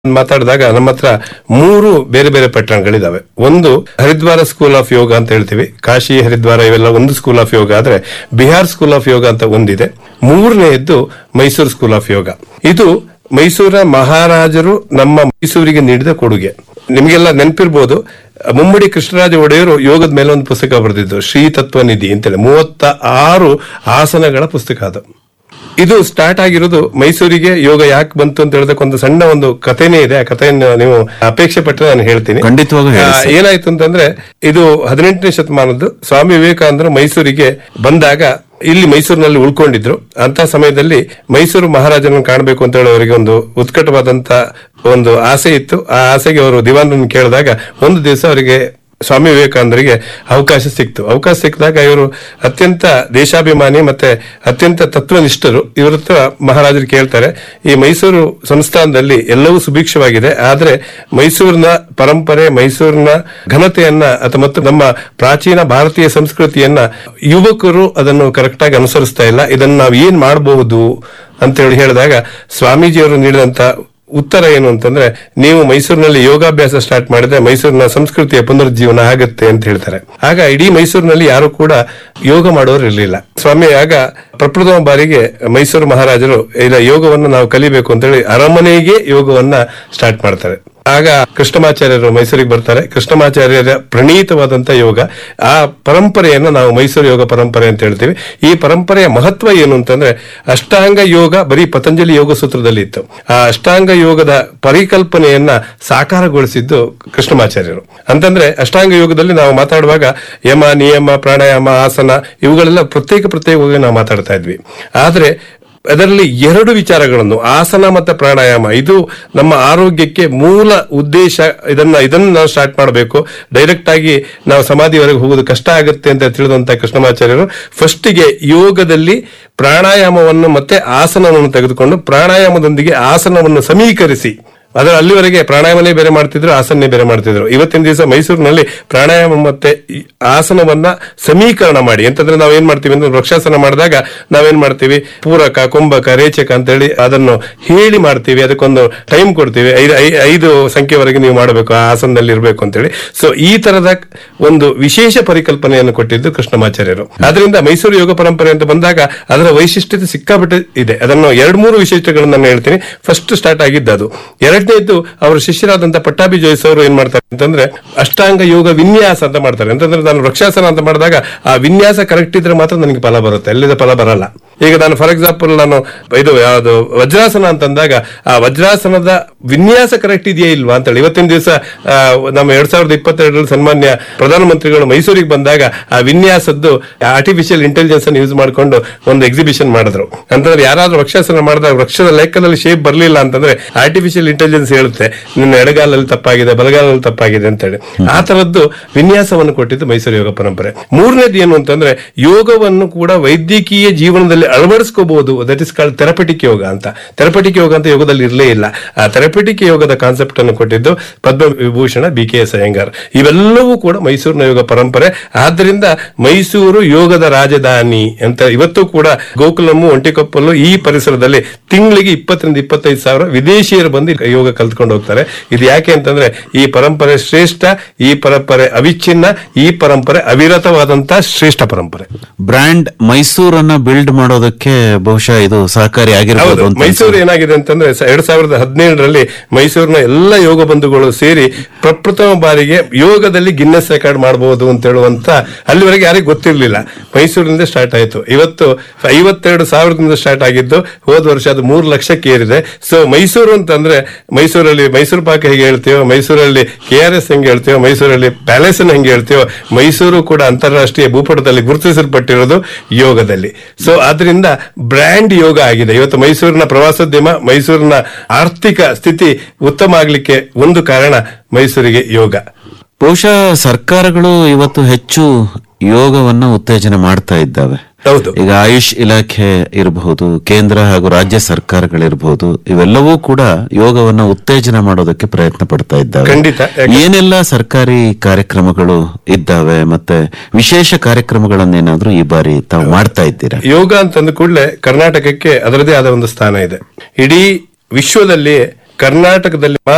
ಮಾತಾಡಿದಾಗ ನಮ್ಮ ಹತ್ರ ಮೂರು ಬೇರೆ ಬೇರೆ ಪಟ್ಟಣಗಳಿದಾವೆ ಒಂದು ಹರಿದ್ವಾರ ಸ್ಕೂಲ್ ಆಫ್ ಯೋಗ ಅಂತ ಹೇಳ್ತೀವಿ ಕಾಶಿ ಹರಿದ್ವಾರ ಇವೆಲ್ಲ ಒಂದು ಸ್ಕೂಲ್ ಆಫ್ ಯೋಗ ಆದ್ರೆ ಬಿಹಾರ್ ಸ್ಕೂಲ್ ಆಫ್ ಯೋಗ ಅಂತ ಒಂದಿದೆ ಮೂರನೆಯದ್ದು ಮೈಸೂರು ಸ್ಕೂಲ್ ಆಫ್ ಯೋಗ ಇದು ಮೈಸೂರ ಮಹಾರಾಜರು ನಮ್ಮ ಮೈಸೂರಿಗೆ ನೀಡಿದ ಕೊಡುಗೆ ನಿಮಗೆಲ್ಲ ನೆನಪಿರ್ಬೋದು ಮುಮ್ಮಡಿ ಕೃಷ್ಣರಾಜ ಒಡೆಯರು ಯೋಗದ ಮೇಲೆ ಒಂದು ಪುಸ್ತಕ ಬರೆದಿದ್ದು ಶ್ರೀ ತತ್ವ ನಿಧಿ ಅಂತೇಳಿ ಮೂವತ್ತ ಆರು ಆಸನಗಳ ಪುಸ್ತಕ ಅದು ಇದು ಸ್ಟಾರ್ಟ್ ಆಗಿರೋದು ಮೈಸೂರಿಗೆ ಯೋಗ ಯಾಕೆ ಬಂತು ಅಂತ ಹೇಳಿದಕ್ಕೆ ಒಂದು ಸಣ್ಣ ಒಂದು ಕಥೆನೇ ಇದೆ ಆ ಕಥೆಯನ್ನು ನೀವು ಅಪೇಕ್ಷೆ ಪಟ್ಟರೆ ನಾನು ಹೇಳ್ತೀನಿ ಖಂಡಿತವಾಗೂ ಹೇಳಿ ಆ, ಏನಾಯ್ತು ಅಂತಂದ್ರೆ ಇದು ಹದಿನೆಂಟನೇ ಶತಮಾನದ್ದು ಸ್ವಾಮಿ ವಿವೇಕಾನಂದರು ಮೈಸೂರಿಗೆ ಬಂದಾಗ ಇಲ್ಲಿ ಮೈಸೂರಿನಲ್ಲಿ ಉಳ್ಕೊಂಡಿದ್ರು ಅಂತ ಸಮಯದಲ್ಲಿ ಮೈಸೂರು ಮಹಾರಾಜನನ್ನು ಕಾಣಬೇಕು ಅಂತ ಹೇಳಿ ಅವರಿಗೆ ಒಂದು ಉತ್ಕಟವಾದಂತ ಒಂದು ಆಸೆ ಇತ್ತು ಆ ಆಸೆಗೆ ಅವರು ದಿವಾನರನ್ನು ಕೇಳಿದಾಗ ಒಂದು ದಿವಸ ಅವರಿಗೆ ಸ್ವಾಮಿ ವಿವೇಕಾನಂದರಿಗೆ ಅವಕಾಶ ಸಿಕ್ತು ಅವಕಾಶ ಸಿಕ್ಕಿದಾಗ ಇವರು ಅತ್ಯಂತ ದೇಶಾಭಿಮಾನಿ ಮತ್ತೆ ಅತ್ಯಂತ ತತ್ವನಿಷ್ಠರು ಇವ್ರ ಹತ್ರ ಮಹಾರಾಜರು ಕೇಳ್ತಾರೆ ಈ ಮೈಸೂರು ಸಂಸ್ಥಾನದಲ್ಲಿ ಎಲ್ಲವೂ ಸುಭಿಕ್ಷವಾಗಿದೆ ಆದ್ರೆ ಮೈಸೂರಿನ ಪರಂಪರೆ ಮೈಸೂರಿನ ಘನತೆಯನ್ನ ಅಥವಾ ಮತ್ತು ನಮ್ಮ ಪ್ರಾಚೀನ ಭಾರತೀಯ ಸಂಸ್ಕೃತಿಯನ್ನ ಯುವಕರು ಅದನ್ನು ಕರೆಕ್ಟ್ ಆಗಿ ಅನುಸರಿಸ್ತಾ ಇಲ್ಲ ಇದನ್ನ ನಾವು ಏನ್ ಮಾಡಬಹುದು ಅಂತ ಹೇಳಿ ಹೇಳಿದಾಗ ಸ್ವಾಮೀಜಿಯವರು ನೀಡಿದಂತ ಉತ್ತರ ಏನು ಅಂತಂದ್ರೆ ನೀವು ಮೈಸೂರಿನಲ್ಲಿ ಯೋಗಾಭ್ಯಾಸ ಸ್ಟಾರ್ಟ್ ಮಾಡಿದ್ರೆ ಮೈಸೂರಿನ ಸಂಸ್ಕೃತಿಯ ಪುನರುಜ್ಜೀವನ ಆಗುತ್ತೆ ಅಂತ ಹೇಳ್ತಾರೆ ಆಗ ಇಡೀ ಮೈಸೂರಿನಲ್ಲಿ ಯಾರು ಕೂಡ ಯೋಗ ಮಾಡೋರು ಇರಲಿಲ್ಲ ಸ್ವಾಮಿ ಆಗ ಪ್ರಪ್ರಥಮ ಬಾರಿಗೆ ಮೈಸೂರು ಮಹಾರಾಜರು ಇಲ್ಲ ಯೋಗವನ್ನು ನಾವು ಕಲಿಬೇಕು ಅಂತ ಹೇಳಿ ಅರಮನೆಗೆ ಯೋಗವನ್ನ ಸ್ಟಾರ್ಟ್ ಮಾಡ್ತಾರೆ ಆಗ ಕೃಷ್ಣಮಾಚಾರ್ಯರು ಮೈಸೂರಿಗೆ ಬರ್ತಾರೆ ಕೃಷ್ಣಮಾಚಾರ್ಯರ ಪ್ರಣೀತವಾದಂತ ಯೋಗ ಆ ಪರಂಪರೆಯನ್ನು ನಾವು ಮೈಸೂರು ಯೋಗ ಪರಂಪರೆ ಅಂತ ಹೇಳ್ತೀವಿ ಈ ಪರಂಪರೆಯ ಮಹತ್ವ ಏನು ಅಂತಂದ್ರೆ ಅಷ್ಟಾಂಗ ಯೋಗ ಬರೀ ಪತಂಜಲಿ ಯೋಗ ಸೂತ್ರದಲ್ಲಿ ಇತ್ತು ಆ ಅಷ್ಟಾಂಗ ಯೋಗದ ಪರಿಕಲ್ಪನೆಯನ್ನ ಸಾಕಾರಗೊಳಿಸಿದ್ದು ಕೃಷ್ಣಮಾಚಾರ್ಯರು ಅಂತಂದ್ರೆ ಅಷ್ಟಾಂಗ ಯೋಗದಲ್ಲಿ ನಾವು ಮಾತಾಡುವಾಗ ಯಮ ನಿಯಮ ಪ್ರಾಣಾಯಾಮ ಆಸನ ಇವುಗಳೆಲ್ಲ ಪ್ರತ್ಯೇಕ ಪ್ರತ್ಯೇಕವಾಗಿ ನಾವು ಮಾತಾಡ್ತಾ ಇದ್ವಿ ಆದ್ರೆ ಅದರಲ್ಲಿ ಎರಡು ವಿಚಾರಗಳನ್ನು ಆಸನ ಮತ್ತು ಪ್ರಾಣಾಯಾಮ ಇದು ನಮ್ಮ ಆರೋಗ್ಯಕ್ಕೆ ಮೂಲ ಉದ್ದೇಶ ಇದನ್ನ ಇದನ್ನ ನಾವು ಸ್ಟಾರ್ಟ್ ಮಾಡಬೇಕು ಡೈರೆಕ್ಟ್ ಆಗಿ ನಾವು ಸಮಾಧಿವರೆಗೆ ಹೋಗೋದು ಕಷ್ಟ ಆಗುತ್ತೆ ಅಂತ ತಿಳಿದಂತ ಕೃಷ್ಣಮಾಚಾರ್ಯರು ಫಸ್ಟಿಗೆ ಯೋಗದಲ್ಲಿ ಪ್ರಾಣಾಯಾಮವನ್ನು ಮತ್ತೆ ಆಸನವನ್ನು ತೆಗೆದುಕೊಂಡು ಪ್ರಾಣಾಯಾಮದೊಂದಿಗೆ ಆಸನವನ್ನು ಸಮೀಕರಿಸಿ ಅದರ ಅಲ್ಲಿವರೆಗೆ ಪ್ರಾಣಾಯಾಮನೇ ಬೇರೆ ಮಾಡ್ತಿದ್ರು ಆಸನನೇ ಬೇರೆ ಮಾಡ್ತಿದ್ರು ಇವತ್ತಿನ ದಿವಸ ಮೈಸೂರಿನಲ್ಲಿ ಪ್ರಾಣಾಯಾಮ ಮತ್ತೆ ಈ ಆಸನವನ್ನ ಸಮೀಕರಣ ಮಾಡಿ ಅಂತಂದ್ರೆ ನಾವು ಏನ್ ಮಾಡ್ತೀವಿ ಅಂದ್ರೆ ವೃಕ್ಷಾಸನ ಮಾಡಿದಾಗ ನಾವೇನ್ ಮಾಡ್ತೀವಿ ಪೂರಕ ಕುಂಭಕ ರೇಚಕ ಅಂತ ಹೇಳಿ ಅದನ್ನು ಹೇಳಿ ಮಾಡ್ತೀವಿ ಅದಕ್ಕೊಂದು ಟೈಮ್ ಕೊಡ್ತೀವಿ ಐದು ಐ- ಐದು ಸಂಖ್ಯೆವರೆಗೆ ನೀವು ಮಾಡಬೇಕು ಆ ಆಸನದಲ್ಲಿ ಇರಬೇಕು ಅಂತೇಳಿ ಸೊ ಈ ತರದ ಒಂದು ವಿಶೇಷ ಪರಿಕಲ್ಪನೆಯನ್ನು ಕೊಟ್ಟಿದ್ದು ಕೃಷ್ಣಮಾಚಾರ್ಯರು ಅದರಿಂದ ಮೈಸೂರು ಯೋಗ ಪರಂಪರೆ ಅಂತ ಬಂದಾಗ ಅದರ ವೈಶಿಷ್ಟ್ಯತೆ ಸಿಕ್ಕಾಪಟ್ಟೆ ಇದೆ ಅದನ್ನು ಎರಡ್ ಮೂರು ವಿಶೇಷಗಳನ್ನು ನಾನು ಹೇಳ್ತೀನಿ ಫಸ್ಟ್ ಸ್ಟಾರ್ಟ್ ಆಗಿದ್ದು ಅದು ಎರಡನೇದ್ದು ಅವರ ಶಿಷ್ಯರಾದಂತ ಪಟ್ಟಾಭಿ ಜೋಯಿಸ್ ಅವರು ಏನ್ ಮಾಡ್ತಾರೆ ಅಂತಂದ್ರೆ ಅಷ್ಟಾಂಗ ಯೋಗ ವಿನ್ಯಾಸ ಅಂತ ಮಾಡ್ತಾರೆ ಅಂತಂದ್ರೆ ನಾನು ವೃಕ್ಷಾಸನ ಅಂತ ಮಾಡಿದಾಗ ಆ ವಿನ್ಯಾಸ ಕರೆಕ್ಟ್ ಇದ್ರೆ ಮಾತ್ರ ನನಗೆ ಫಲ ಬರುತ್ತೆ ಎಲ್ಲಿದ ಫಲ ಬರಲ್ಲ ಈಗ ನಾನು ಫಾರ್ ಎಕ್ಸಾಂಪಲ್ ನಾನು ಇದು ಯಾವುದು ವಜ್ರಾಸನ ಅಂತಂದಾಗ ಆ ವಜ್ರಾಸನದ ವಿನ್ಯಾಸ ಕರೆಕ್ಟ್ ಇದೆಯಾ ಇಲ್ವಾ ಅಂತೇಳಿ ಇವತ್ತಿನ ದಿವಸ ನಮ್ಮ ಎರಡ್ ಸಾವಿರದ ಇಪ್ಪತ್ತೆರಡರಲ್ಲಿ ಸನ್ಮಾನ್ಯ ಪ್ರಧಾನಮಂತ್ರಿಗಳು ಮೈಸೂರಿಗೆ ಬಂದಾಗ ಆ ವಿನ್ಯಾಸದ್ದು ಆರ್ಟಿಫಿಷಿಯಲ್ ಇಂಟೆಲಿಜೆನ್ಸ್ ಅನ್ನು ಯೂಸ್ ಮಾಡಿಕೊಂಡು ಒಂದು ಎಕ್ಸಿಬಿಷನ್ ಮಾಡಿದ್ರು ಅಂತಂದ್ರೆ ಯಾರಾದ್ರೂ ವೃಕ್ಷಾಸನ ಮಾಡಿದಾಗ ವೃಕ್ಷದ ಲೆಕ್ಕದಲ್ಲಿ ಶೇಪ್ ಬರಲಿಲ್ಲ ಅಂತಂದ್ರೆ ಆರ್ಟಿಫಿಷಿಯಲ್ ಇಂಟೆಲಿಜೆನ್ಸ್ ಹೇಳುತ್ತೆ ನಿನ್ನ ಎಡಗಾಲಲ್ಲಿ ತಪ್ಪಾಗಿದೆ ಬಲಗಾಲಲ್ಲಿ ತಪ್ಪಾಗಿದೆ ಅಂತೇಳಿ ಆ ತರದ್ದು ವಿನ್ಯಾಸವನ್ನು ಕೊಟ್ಟಿದ್ದು ಮೈಸೂರು ಯೋಗ ಪರಂಪರೆ ಮೂರನೇದು ಏನು ಅಂತಂದ್ರೆ ಯೋಗವನ್ನು ಕೂಡ ವೈದ್ಯಕೀಯ ಜೀವನದಲ್ಲಿ ಅಳವಡಿಸ್ಕೋಬಹುದು that is called therapeutic yoga ಅಂತ ಥೆರಪಟಿಕ್ ಯೋಗ ಅಂತ ಯೋಗದಲ್ಲಿ ಇರಲೇ ಇಲ್ಲ ಆ ಥೆರಪಟಿಕ್ ಯೋಗದ ಕಾನ್ಸೆಪ್ಟ್ ಅನ್ನು ಕೊಟ್ಟಿದ್ದು Padma Vibhushan B K S Iyengar ಇವೆಲ್ಲವೂ ಕೂಡ ಮೈಸೂರಿನ ಯೋಗ ಪರಂಪರೆ ಆದ್ದರಿಂದ ಮೈಸೂರು ಯೋಗದ ರಾಜಧಾನಿ ಅಂತ ಇವತ್ತು ಕೂಡ ಗೋಕುಲಮ್ಮು ಒಂಟಿಕೊಪ್ಪಲು ಈ ಪರಿಸರದಲ್ಲಿ ತಿಂಗಳಿಗೆ ಇಪ್ಪತ್ತರಿಂದ ಇಪ್ಪತ್ತೈದು ಸಾವಿರ ವಿದೇಶಿಯರು ಬಂದು ಯೋಗ ಕಲ್ತ್ಕೊಂಡು ಹೋಗ್ತಾರೆ ಇದು ಯಾಕೆ ಅಂತಂದ್ರೆ ಈ ಪರಂಪರೆ ಶ್ರೇಷ್ಠ ಈ ಪರಂಪರೆ ಅವಿಚ್ಛಿನ್ನ ಈ ಪರಂಪರೆ ಅವಿರತವಾದಂತಹ ಶ್ರೇಷ್ಠ ಪರಂಪರೆ ಬ್ರ್ಯಾಂಡ್ ಮೈಸೂರನ್ನ ಬಿಲ್ಡ್ ಮಾಡೋದಕ್ಕೆ ಬಹುಶಃ ಇದು ಸಹಕಾರಿ ಆಗಿರ್ಬೋದು ಹೌದು ಅಂತ ಮೈಸೂರು ಏನಾಗಿದೆ ಅಂತಂದ್ರೆ ಸ- ಎರಡ್ ಸಾವಿರದ ಹದಿನೇಳರಲ್ಲಿ ಮೈಸೂರಿನ ಎಲ್ಲ ಯೋಗ ಬಂಧುಗಳು ಸೇರಿ ಪ್ರಪ್ರಥಮ ಬಾರಿಗೆ ಯೋಗದಲ್ಲಿ ಗಿನ್ನೆಸ್ ರೆಕಾರ್ಡ್ ಮಾಡಬಹುದು ಅಂತ ಹೇಳುವಂತ ಅಲ್ಲಿವರೆಗೆ ಯಾರಿಗೂ ಗೊತ್ತಿರಲಿಲ್ಲ ಮೈಸೂರಿನಿಂದ ಸ್ಟಾರ್ಟ್ ಆಯಿತು ಇವತ್ತು ಐವತ್ತೆರಡು ಸಾವಿರದಿಂದ ಸ್ಟಾರ್ಟ್ ಆಗಿದ್ದು ಹೋದ ವರ್ಷ ಅದು ಮೂರು ಲಕ್ಷಕ್ಕೆ ಏರಿದೆ ಸೊ ಮೈಸೂರು ಅಂತಂದ್ರೆ ಮೈಸೂರಲ್ಲಿ ಮೈಸೂರು ಪಾಕ ಹೇಗೆ ಹೇಳ್ತೀವೋ ಮೈಸೂರಲ್ಲಿ ಕೆ ಆರ್ ಎಸ್ ಹೆಂಗೆ ಹೇಳ್ತೀವೋ ಮೈಸೂರಲ್ಲಿ ಪ್ಯಾಲೇಸ್ ಹೆಂಗೆ ಹೇಳ್ತೀವೋ ಮೈಸೂರು ಕೂಡ ಅಂತಾರಾಷ್ಟ್ರೀಯ ಭೂಪಟದಲ್ಲಿ ಗುರುತಿಸಲ್ಪಟ್ಟಿರೋದು ಯೋಗದಲ್ಲಿ ಸೊ ಆದ್ರಿಂದ ಬ್ರ್ಯಾಂಡ್ ಯೋಗ ಆಗಿದೆ ಇವತ್ತು ಮೈಸೂರಿನ ಪ್ರವಾಸೋದ್ಯಮ ಮೈಸೂರಿನ ಆರ್ಥಿಕ ಸ್ಥಿತಿ ಉತ್ತಮ ಆಗ್ಲಿಕ್ಕೆ ಒಂದು ಕಾರಣ ಮೈಸೂರಿಗೆ ಯೋಗ ಬಹುಶಃ ಸರ್ಕಾರಗಳು ಇವತ್ತು ಹೆಚ್ಚು ಯೋಗವನ್ನ ಉತ್ತೇಜನ ಮಾಡ್ತಾ ಇದ್ದಾವೆ ಹೌದು ಈಗ ಆಯುಷ್ ಇಲಾಖೆ ಇರಬಹುದು ಕೇಂದ್ರ ಹಾಗೂ ರಾಜ್ಯ ಸರ್ಕಾರಗಳಿರಬಹುದು ಇವೆಲ್ಲವೂ ಕೂಡ ಯೋಗವನ್ನ ಉತ್ತೇಜನ ಮಾಡೋದಕ್ಕೆ ಪ್ರಯತ್ನ ಪಡ್ತಾ ಇದ್ದಾವೆ ಖಂಡಿತ. ಯಾಕೆ- ಏನೆಲ್ಲ ಸರ್ಕಾರಿ ಕಾರ್ಯಕ್ರಮಗಳು ಇದ್ದಾವೆ ಮತ್ತೆ ವಿಶೇಷ ಕಾರ್ಯಕ್ರಮಗಳನ್ನೇನಾದ್ರೂ ಈ ಬಾರಿ ತಾವು ಮಾಡ್ತಾ ಇದ್ದೀರಾ ಯೋಗ ಅಂತಂದ ಕೂಡಲೇ ಕರ್ನಾಟಕಕ್ಕೆ ಅದರದೇ ಆದ ಒಂದು ಸ್ಥಾನ ಇದೆ ಇಡೀ ವಿಶ್ವದಲ್ಲಿ ಕರ್ನಾಟಕದಲ್ಲಿ